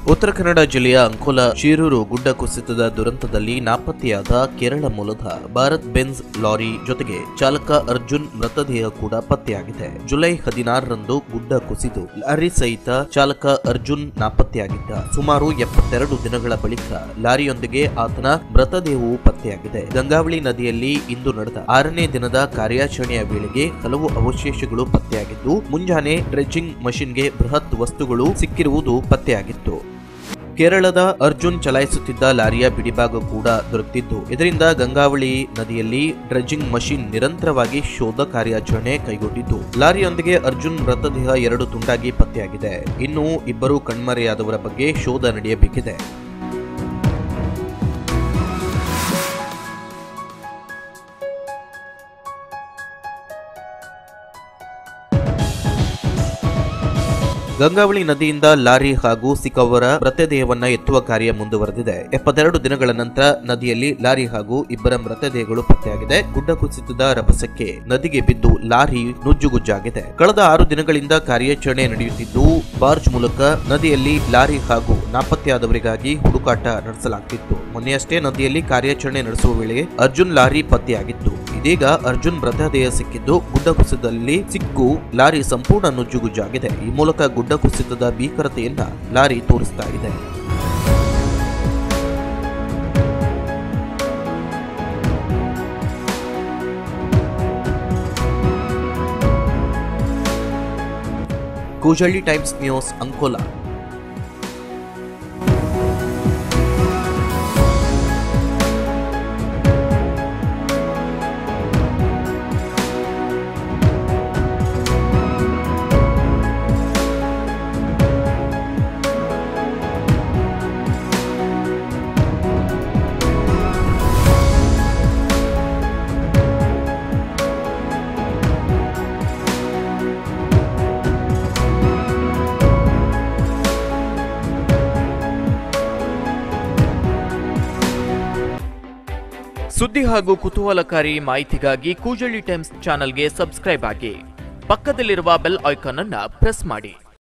ಉತ್ತರ ಕನ್ನಡ ಜಿಲ್ಲೆಯ ಅಂಕೋಲಾ ಶೀರೂರು ಗುಡ್ಡ ಕುಸಿತದ ದುರಂತದಲ್ಲಿ ನಾಪತ್ತೆಯಾದ ಕೇರಳ ಮೂಲದ ಭಾರತ್ ಬೆನ್ಸ್ ಲಾರಿ ಜೊತೆಗೆ ಚಾಲಕ ಅರ್ಜುನ್ ಮೃತದೇಹ ಕೂಡ ಪತ್ತೆಯಾಗಿದೆ ಜುಲೈ ಹದಿನಾರರಂದು ಗುಡ್ಡ ಕುಸಿದು ಲಾರಿ ಸಹಿತ ಚಾಲಕ ಅರ್ಜುನ್ ನಾಪತ್ತೆಯಾಗಿದ್ದ ಸುಮಾರು ಎಪ್ಪತ್ತೆರಡು ದಿನಗಳ ಬಳಿಕ ಲಾರಿಯೊಂದಿಗೆ ಆತನ ಮೃತದೇಹವು ಪತ್ತೆಯಾಗಿದೆ ಗಂಗಾವಳಿ ನದಿಯಲ್ಲಿ ಇಂದು ನಡೆದ ಆರನೇ ದಿನದ ಕಾರ್ಯಾಚರಣೆಯ ವೇಳೆಗೆ ಹಲವು ಅವಶೇಷಗಳು ಪತ್ತೆಯಾಗಿದ್ದು ಮುಂಜಾನೆ ಡ್ರೆಡ್ಜಿಂಗ್ ಮಷಿನ್ಗೆ ಬೃಹತ್ ವಸ್ತುಗಳು ಸಿಕ್ಕಿರುವುದು ಪತ್ತೆಯಾಗಿತ್ತು ಕೇರಳದ ಅರ್ಜುನ್ ಚಲಾಯಿಸುತ್ತಿದ್ದ ಲಾರಿಯ ಬಿಡಿಭಾಗ ಕೂಡ ದೊರೆತಿದ್ದು ಇದರಿಂದ ಗಂಗಾವಳಿ ನದಿಯಲ್ಲಿ ಡ್ರೆಡ್ಜಿಂಗ್ ಮಷಿನ್ ನಿರಂತರವಾಗಿ ಶೋಧ ಕಾರ್ಯಾಚರಣೆ ಕೈಗೊಂಡಿದ್ದು ಲಾರಿಯೊಂದಿಗೆ ಅರ್ಜುನ್ ಮೃತದೇಹ ಎರಡು ತುಂಡಾಗಿ ಪತ್ತೆಯಾಗಿದೆ ಇನ್ನು ಇಬ್ಬರು ಕಣ್ಮರೆಯಾದವರ ಬಗ್ಗೆ ಶೋಧ ನಡೆಯಬೇಕಿದೆ ಗಂಗಾವಳಿ ನದಿಯಿಂದ ಲಾರಿ ಹಾಗೂ ಸಿಕ್ಕವರ ಮೃತದೇಹವನ್ನ ಎತ್ತುವ ಕಾರ್ಯ ಮುಂದುವರೆದಿದೆ ಎಪ್ಪತ್ತೆರಡು ದಿನಗಳ ನಂತರ ನದಿಯಲ್ಲಿ ಲಾರಿ ಹಾಗೂ ಇಬ್ಬರ ಮೃತದೇಹಗಳು ಪತ್ತೆಯಾಗಿದೆ ಗುಡ್ಡ ಕುಸಿತದ ರಭಸಕ್ಕೆ ನದಿಗೆ ಬಿದ್ದು ಲಾರಿ ನುಜ್ಜುಗುಜ್ಜಾಗಿದೆ ಕಳೆದ ಆರು ದಿನಗಳಿಂದ ಕಾರ್ಯಾಚರಣೆ ನಡೆಯುತ್ತಿದ್ದು ಬಾರ್ಜ್ ಮೂಲಕ ನದಿಯಲ್ಲಿ ಲಾರಿ ಹಾಗೂ ನಾಪತ್ತೆಯಾದವರಿಗಾಗಿ ಹುಡುಕಾಟ ನಡೆಸಲಾಗ್ತಿತ್ತು ಮೊನ್ನೆಯಷ್ಟೇ ನದಿಯಲ್ಲಿ ಕಾರ್ಯಾಚರಣೆ ನಡೆಸುವ ವೇಳೆ ಅರ್ಜುನ್ ಲಾರಿ ಪತ್ತೆಯಾಗಿತ್ತು ಇದೀಗ ಅರ್ಜುನ್ ಮೃತದೇಹ ಸಿಕ್ಕಿದ್ದು ಗುಡ್ಡ ಕುಸಿತದಲ್ಲಿ ಸಿಕ್ಕು ಲಾರಿ ಸಂಪೂರ್ಣ ನುಜ್ಜುಗುಜ್ಜಾಗಿದೆ ಈ ಮೂಲಕ ಗುಡ್ಡ ಕುಸಿತದ ಭೀಕರತೆಯನ್ನ ಲಾರಿ ತೋರಿಸ್ತಾ ಇದೆ ಕೂಜಳ್ಳಿ ಟೈಮ್ಸ್ ನ್ಯೂಸ್ ಅಂಕೋಲಾ ಸುದ್ದಿ ಹಾಗೂ ಕುತೂಹಲಕಾರಿ ಮಾಹಿತಿಗಾಗಿ ಕೂಜಳ್ಳಿ ಟೈಮ್ಸ್ ಚಾನೆಲ್ಗೆ ಸಬ್ಸ್ಕ್ರೈಬ್ ಆಗಿ ಪಕ್ಕದಲ್ಲಿರುವ ಬೆಲ್ ಐಕಾನ್ ಅನ್ನ ಪ್ರೆಸ್ ಮಾಡಿ